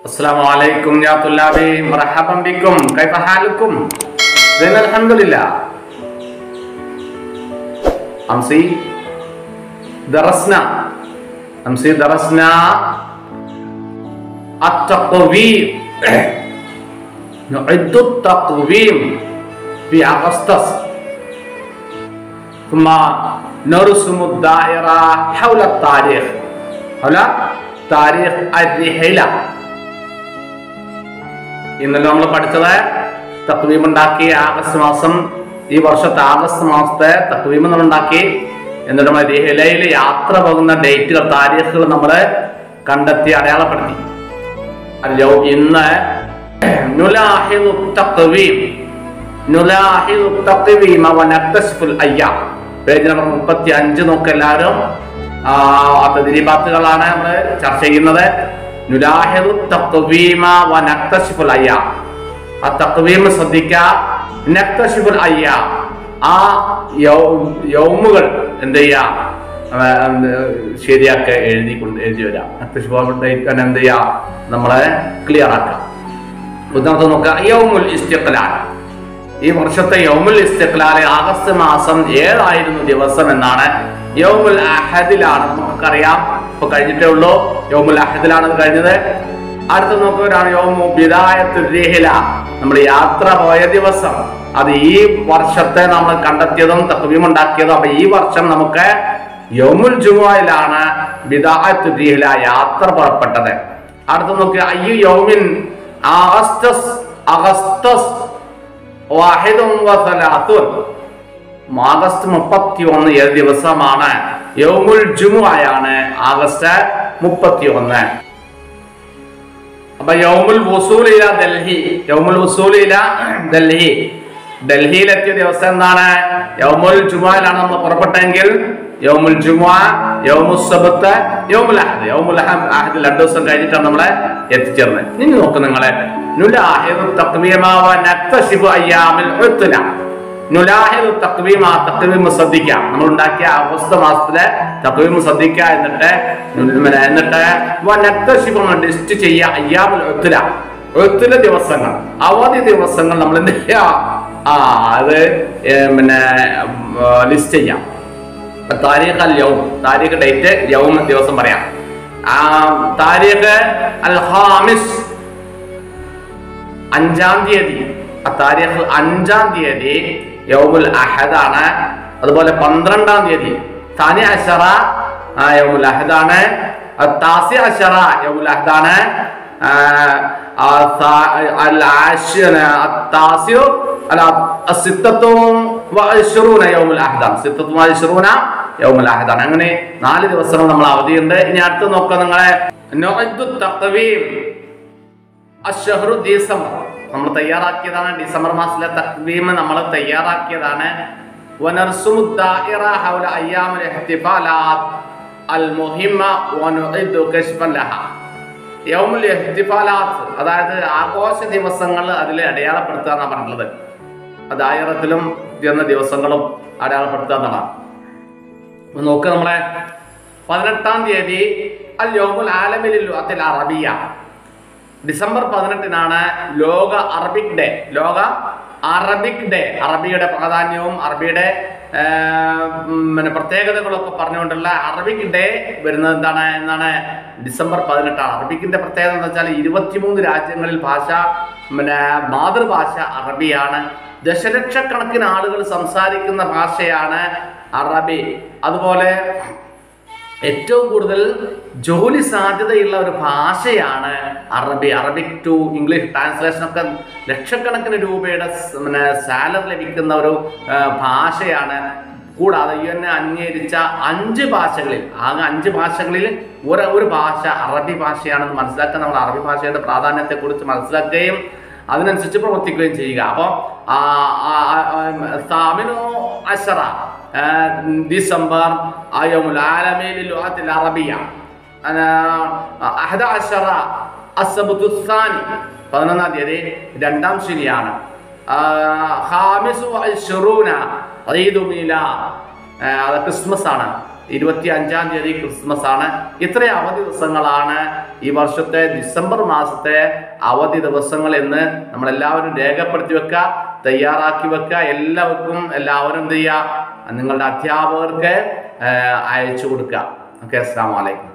السلام عليكم يا طلابي مرحبا بكم كيف حالكم زين الحمد لله أمس درسنا أمس درسنا التقويم نعد التقويم في أغسطس ثم نرسم الدائرة حول التاريخ حول تاريخ الرحلة ഇന്നലെ നമ്മൾ പഠിച്ചത് തക്വീം ഉണ്ടാക്കി ആഗസ്റ്റ് മാസം ഈ വർഷത്തെ ആഗസ്റ്റ് മാസത്തെ തക്വീം നമ്മൾ ഉണ്ടാക്കി എന്നിട്ട് നമ്മൾ രഹിലയിൽ യാത്ര പോകുന്ന ഡേറ്റുകൾ താരീഖുകൾ നമ്മൾ കണ്ടെത്തി അടയാളപ്പെടുത്തി അല്ലോ ഇന്ന് നുലാഹിദു തഖ്വീം നുലാഹിദു തഖ്വീമ വനക്തശ്ഫുൽ അയ്യാം പേജ് നമ്പർ മുപ്പത്തി അഞ്ച് നോക്ക് എല്ലാവരും ആ തദ്രീബാത്തുകളാണ് നമ്മൾ ചർച്ച ചെയ്യുന്നത് നുലാഹിദു തഖ്വീമ വനക്തശ്ഫുൽ അയ്യാം ആ തഖ്വീം ശ്രദ്ധിക്കുക നക്തശ്ഫുൽ അയ്യാം ആ യൗ- യൗമുകൾ എന്ത് ചെയ്യാ ആ, ശരിയാക്കി എഴുതി കൊണ്ട് എഴുതി വരാം നക്തശ്ഫുൽ ഡേറ്റ് എന്ത് ചെയ്യാ നമ്മളെ ക്ലിയർ ആക്കാം ഉദാഹരണത്തിന് നോക്കുക യൗമുൽ ഇസ്തിഖ്ലാൽ ഈ വർഷത്തെ യൗമുൽ ഇസ്തിഖ്ലാൽ ആഗസ്റ്റ് മാസം ഏഴായിരുന്നു ദിവസം എന്നാണ് യൗമുൽ അഹദിലാണ് നമുക്കറിയാം ഇപ്പൊ കഴിഞ്ഞിട്ടേ ഉള്ളൂ യൗമുൽ അഹദിലാണ് ഇത് കഴിഞ്ഞത് അടുത്ത നോക്കുകയാണ് യൗമു ബിദായത്തുൽ രഹില നമ്മൾ യാത്ര പോയ ദിവസം അത് ഈ വർഷത്തെ നമ്മൾ കണ്ടെത്തിയതും തത്വം ഉണ്ടാക്കിയതും അപ്പൊ ഈ വർഷം നമുക്ക് യൗമുൽ ജുമുഅയിലാണ് ബിദായത്തുൽ രഹില യാത്ര പുറപ്പെട്ടത് അടുത്ത നോക്കുക അയ്യു യൗമിൻ അഗസ്റ്റസ് അഗസ്റ്റസ് വാഹിദും വസലാത്തുൻ ആഗസ്റ്റ് മുപ്പത്തി ഒന്ന് ഏത് ദിവസമാണ് യൗമുൽ ജുമുഅയാണ് ആഗസ്റ്റ് മുപ്പത്തി ഒന്ന് അപ്പൊ യൗമുൽ വസൂലില ഡൽഹി യൗമുൽ വസൂലില ഡൽഹി ഡൽഹിയിലെത്തിയ ദിവസം എന്താണ് യൗമുൽ ജുമുഅയിലാണ് നമ്മൾ പുറപ്പെട്ടെങ്കിൽ യൗമുൽ ജുമുഅ യൗമുൽ സബത്ത് യൗമുൽ അഹദ് യൗമുൽ അഹം അഹദ് രണ്ട് ദിവസം കഴിഞ്ഞിട്ടാണ് നമ്മളെ എത്തിച്ചേർന്നത് ഇനി നോക്ക് നിങ്ങളെ നുലാഹിദു തഖ്വീമ വ നക്തശിഫു അയ്യാമിൽ ഉത്ല നുലാഹിദു തഖ്വീമ തഖ്വീം ശ്രദ്ധിക്കാം നമ്മൾ ഉണ്ടാക്കിയ ആഗസ്റ്റ് മാസത്തിലെ തഖ്വീം ശ്രദ്ധിക്കുക എന്നിട്ട് നുൽ- പിന്നെ എന്നിട്ട് വ നക്തശിഫു ലിസ്റ്റ് ചെയ്യുക അയ്യാമുൽ ഉത്ല ഉത്ല ദിവസങ്ങൾ അവധി ദിവസങ്ങൾ നമ്മൾ എന്ത് ചെയ്യുക ആ അത് ഏ, പിന്നെ ലിസ്റ്റ് ചെയ്യാം താരീഖ് അൽ യൗം താരീഖ് ഡേറ്റ് യൗം ദിവസം പറയാം ആ താരീഖ് അൽ ഹാമിസ് അഞ്ചാം തീയതി ആ താരീഖ് അഞ്ചാം തീയതി യൗമുൽ അഹദാണ് അതുപോലെ പന്ത്രണ്ടാം തീയതി താനി അഷറ ആ, യൗമുൽ അഹദാണ് താസി അഷറ യൗമുൽ അഹദാണ് ആ, ആ, സാ- അൽ ആശിന التاسع അല്ല സിത്തത്തും വഅശ്റൂന യൗമുൽ അഹദാണ് സിത്തത്തും വഅശ്റൂന യൗമുൽ അഹദാണ് അങ്ങനെ നാല് ദിവസങ്ങൾ നമ്മൾ അവധിയുണ്ട് ഇനി അടുത്ത് നോക്കുക നിങ്ങളെ നൊഅദ്ദു തഖ്വീം അഷ്ഹറു ഡിസംബർ നമ്മൾ തയ്യാറാക്കിയതാണ് ഡിസംബർ മാസത്തിലെ തക്വീം നമ്മൾ തയ്യാറാക്കിയതാണ് വനർസുമു ദാഇറ ഹൗല അയ്യാമുൽ ഇഹ്തിഫാലാത്ത് അൽ മുഹിമ്മ വനുഇദു കശ്ഫൻ ലഹ യൗമുൽ ഇഹ്തിഫാലാത്ത് അതായത് ആഘോഷ ദിവസങ്ങൾ അതിൽ അടയാളപ്പെടുത്തുക എന്നാണ് പറഞ്ഞിട്ടുള്ളത് ദായിറത്തിലും ചെന്ന ദിവസങ്ങളും അടയാളപ്പെടുത്തുക എന്നുള്ളതാണ് അപ്പൊ നോക്കുക നമ്മളെ പതിനെട്ടാം തീയതി അൽ യോമുൽ ആലമിൽ അതിൽ അറബിയ ഡിസംബർ പതിനെട്ടിനാണ് ലോക അറബിക് ഡേ ലോക അറബിക് ഡേ അറബിയുടെ പ്രാധാന്യവും അറബിയുടെ ആ, ഉം, പിന്നെ പ്രത്യേകതകളൊക്കെ പറഞ്ഞുകൊണ്ടുള്ള അറബിക് ഡേ വരുന്നത് എന്താണ് എന്നാണ് ഡിസംബർ പതിനെട്ടാണ് അറബിക്കിന്റെ പ്രത്യേകത എന്ന് വെച്ചാൽ ഇരുപത്തിമൂന്ന് രാജ്യങ്ങളിൽ ഭാഷ പിന്നെ മാതൃഭാഷ അറബിയാണ് ദശലക്ഷക്കണക്കിന് ആളുകൾ സംസാരിക്കുന്ന ഭാഷയാണ് അറബി അതുപോലെ ഏറ്റവും കൂടുതൽ ജോലി സാധ്യതയുള്ള ഒരു ഭാഷയാണ് അറബി അറബിക് ടു ഇംഗ്ലീഷ് ട്രാൻസ്ലേഷൻ ഒക്കെ ലക്ഷക്കണക്കിന് രൂപയുടെ സ് പിന്നെ സാലറി ലഭിക്കുന്ന ഒരു ആ, ഭാഷയാണ് കൂടാതെ യു എന്നെ അംഗീകരിച്ച അഞ്ച് ഭാഷകളിൽ ആകെ അഞ്ച് ഭാഷകളിൽ ഒരു ഒരു ഭാഷ അറബി ഭാഷയാണെന്ന് മനസ്സിലാക്കാൻ നമ്മൾ അറബി ഭാഷയുടെ പ്രാധാന്യത്തെക്കുറിച്ച് മനസ്സിലാക്കുകയും അതിനനുസരിച്ച് പ്രവർത്തിക്കുകയും ചെയ്യുക അപ്പോൾ സാമിനു അഷറ ആ, ഡിസംബർ യൗമുൽ ആലമി ലിലുഅത്തിൽ അറബിയ അന അഹദ അഷറ അസ്സബുത്തു സാനി പതിനൊന്നാം തീയതി രണ്ടാം ശനിയാണ് ആ, ഖാമിസു അശ്റൂന ഈദു മീലാദ് ആ, അത് ക്രിസ്മസ് ആണ് ഇരുപത്തി അഞ്ചാം തീയതി ക്രിസ്മസ് ആണ് ഇത്രയും അവധി ദിവസങ്ങളാണ് ഈ വർഷത്തെ ഡിസംബർ മാസത്തെ അവധി ദിവസങ്ങൾ എന്ന് നമ്മളെല്ലാവരും രേഖപ്പെടുത്തി വെക്കുക തയ്യാറാക്കി വെക്കുക എല്ലാവർക്കും എല്ലാവരും എന്ത് ചെയ്യുക നിങ്ങളുടെ അധ്യാപകർക്ക് ആ, അയച്ചു കൊടുക്കുക ഓക്കെ അസ്സാം വലൈക്കും